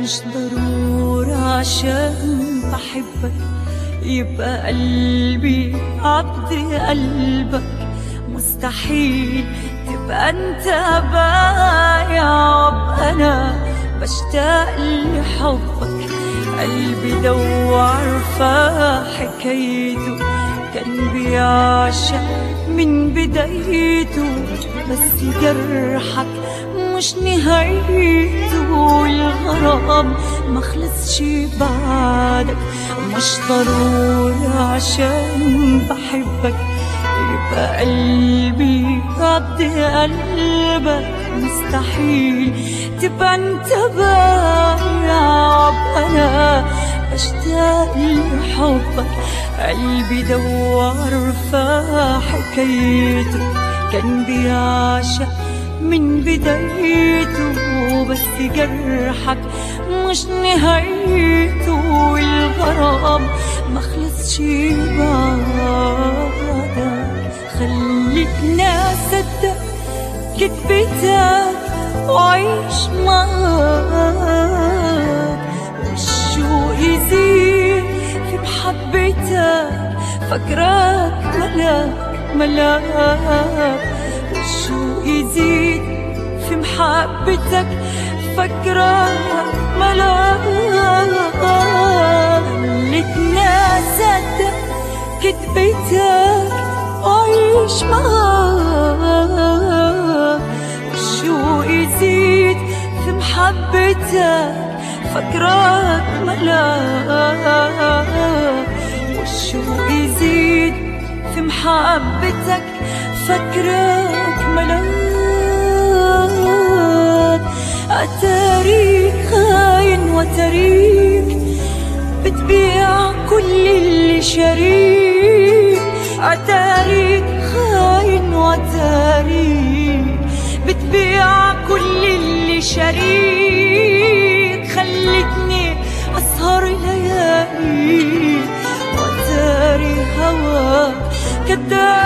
مش ضروري عشان بحبك يبقى قلبي عبد قلبك مستحيل تبقى انت بايع انا بشتاق لحبك قلبي لو عارفة حكايته كان بيعشق من بدايته بس جرحك مش نهايته الغرام ما خلصش بعدك مش ضروري عشان بحبك يبقى قلبي عبد قلبك مستحيل تبقى انت بايع انا بشتاق لحبك قلبي دوار في حكايته كان بيعشق من بدايته بس جرحك مش نهايته الغرام ما خلصش بعدك خلتنا صدق كذبتك وعيش معاك والشوق يزيد في محبتك فكرك ملاك ملاك والشوق يزيد في محبتك فكرك ملاك خلتنا صدق كذبتك وعيش معاك الشوق يزيد في محبتك فكرك ملاك والشوق يزيد في محبتك فكرك ملاك أتاريك خاين وتريك بتبيع كل اللي شريك أتاريك خاين وتاريك بتبيع كل اللي شريك خلتني أسهر ليالي وتاري هواك كداب